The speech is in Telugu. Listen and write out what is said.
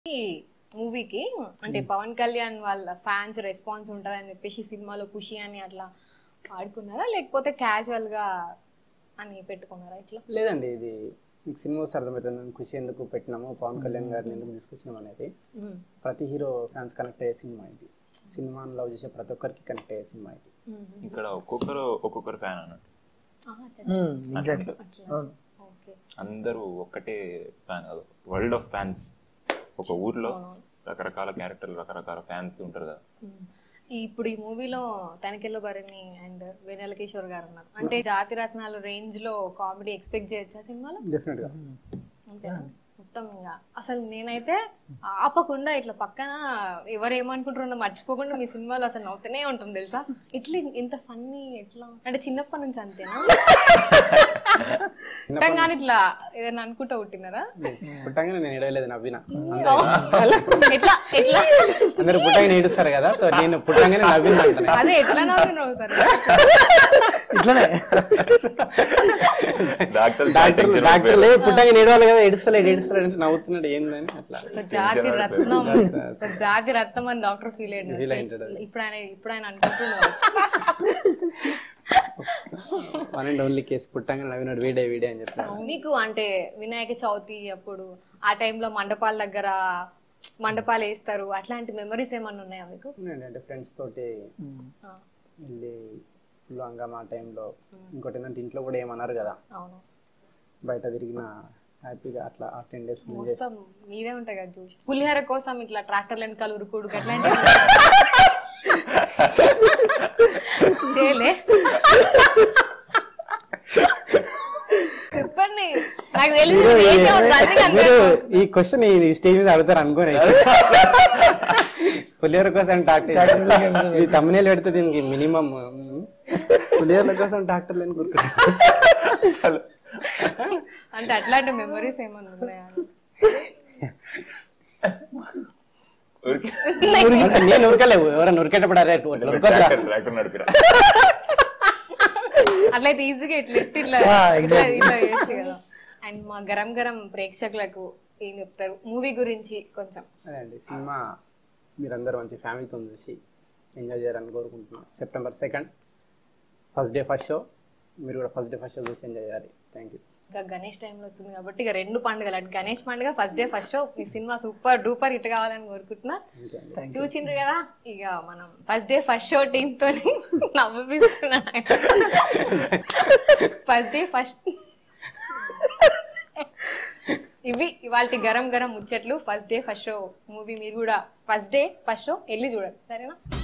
ఈ మూవీకి అంటే పవన్ కళ్యాణ్ వాళ్ళ ఫ్యాన్స్ రెస్పాన్స్ ఉంటుందని చెప్పేసి సినిమాలో ఖుషి అని అట్లా ఆడుకున్నారా లేకపోతే క్యాజువల్ గా అని పెట్టుకున్నారా ఇట్లా లేదండి ఇది మీకు సినిమా వస్తే అర్థమవుతుంది ఖుషి ఎందుకు పెట్టినాము పవన్ కళ్యాణ్ గారిని ఎందుకు తీసుకొచ్చినాం అనేది మ్మ్. ప్రతి హీరో ఫ్యాన్స్ కనెక్ట్ అయ్యే సినిమా ఇది సినిమాని లవ్ చేసే ప్రతి ఒక్కరికి కనెక్ట్ అయ్యే సినిమా ఇది మ్మ్. ఇక్కడ ఒక్కొక్కరు ఒక్కొక్కరు ఫ్యాన్ అన్నట్టు ఆహా, చెప్పండి. ఎగ్జాక్ట్లీ అట్లా అవును ఓకే అందరూ ఒక్కటే ఫ్యాన్ కాదు వరల్డ్ ఆఫ్ ఫ్యాన్స్ ఒక ఊర్లో అవునవును. రకరకాల క్యారెక్టర్లు రకరకాల ఫ్యాన్స్ ఉంటారు కదా మ్మ్. ఈ ఇప్పుడు ఈ మూవీలో తనికెళ్ళ భరణి అండ్ వెనెల కిషోర్ గారు ఉన్నారు అంటే జాతి రత్నాలు రేంజ్ లో కామెడీ ఎక్స్పెక్ట్ చేయొచ్చా సినిమాలో డెఫినెట్గా అంతేనా మొత్తం ఇంకా అసలు నేనైతే ఆపకుండా ఇట్లా పక్కన ఎవరు ఏమనుకుంటారో మర్చిపోకుండా మీ సినిమాలో అసలు నవ్వుతూనే ఉంటుంది తెలుసా ఇట్లా ఇంత ఫన్నీ ఎట్లా అంటే చిన్నప్పటి నుంచి అంతేనా కానీ ఇట్లా ఏదైనా అనుకుంటా పుట్టినారా పుట్టంగానే నేను ఏడవలేదు నవ్విన ఎట్లా ఎట్లా అందరు పుట్టంగానే ఏడుస్తారు కదా సో నేను పుట్టంగానే నవ్విన అంటాను అదే ఎట్లా నవ్వినావు సార్ ఇట్లనే డాక్టర్ డాక్టర్ డాక్టర్ లేదు పుట్టంగానే ఏడవాలి కదా ఏడుస్తలేడు ఏడుస్తలేడు అంటే నవ్వుతున్నాడు ఏందని అట్లా ఒక జాతి రత్నం ఒక జాతి రత్నం అని డాక్టర్ ఫీల్ Feel అయ్యాడు అయ్యింటాడు అది. ఇప్పుడు ఆయన ఇప్పుడు ఆయన అనుకుంటున్నాడు వన్ అండ్ ఓన్లీ కేసు పుట్టంగానే నవ్వినాడు వీడే వీడే అని చెప్పాను మీకు అంటే వినాయక చవితి అప్పుడు ఆ టైంలో మండపాల దగ్గర మండపాలు వేస్తారు అట్లాంటి మెమరీస్ ఏమన్నా ఉన్నాయా మీకు అవునండి, అంటే ఫ్రెండ్స్ తోటి ఆ, వెళ్ళి ఫుల్ హంగామా ఆ టైంలో ఇంకోటి ఏంటంటే ఇంట్లో కూడా ఏమన్నారు కదా అవును బయట తిరిగిన హ్యాపీగా అట్లా ఆ టెన్ డేస్ ముందు మొత్తం మీరే ఉంటాయి కదా చూసి పులిహోర కోసం ఇట్లా ట్రాక్టర్ వెనకాల ఉరుకుడు అట్లాంటి చేయలే చెప్పండి నాకు తెలియదు మీరు చేసే ఉంటారు. అందుకే మీరు అనుకుంటున్నా. ఈ క్వశ్చన్ ఈ స్టేజ్ మీద అడుగుతారు అనుకోని పులిహోర కోసం డాక్టర్ ఈ తమ్మునేలు పెడితే దీనికి మినిమం పులిహోర కోసం డాక్టర్ లేని కూరుకుంటారు అంటే అట్లాంటి మెమరీస్ ఏమన్నా ఉన్నాయా అంటే నేను ఉరకలేవు ఎవరైనా ఉరికేటప్పుడు అరే అట్లా ఉరకొద్దురా. ట్రాక్టర్ నడిపిరా అట్లయితే ఈజీగా ఇట్లా ఎత్తి ఇట్లా ఆ, ఇట్లా ఇట్లా చేయొచ్చు కదా అండ్ మా గరం గరం ప్రేక్షకులకు ఏం చెప్తారు మూవీ గురించి కొంచెం అదే అండి సినిమా మీరందరూ మంచి ఫ్యామిలీతో చూసి ఎంజాయ్ చేయాలని కోరుకుంటున్నాను September second first day first show మీరు కూడా ఫస్ట్ డే ఫస్ట్ షో చూసి ఎంజాయ్ చేయాలి థ్యాంక్ యూ ఇంకా గణేష్ టైంలో వస్తుంది కాబట్టి ఇక రెండు పండుగలు అటు గణేష్ పండుగ ఫస్ట్ డే ఫస్ట్ షో ఈ సినిమా సూపర్ డూపర్ హిట్ కావాలని కోరుకుంటున్నా చూసిండ్రు కదా ఇక మనం first day first show team తోని నవ్విస్తున్నా ఫస్ట్ డే ఫస్ట్ ఇవి ఇవాళ Garam Garam Muchatlu first day first show movie మీరు కూడా ఫస్ట్ డే ఫస్ట్ షో వెళ్ళి చూడండి సరేనా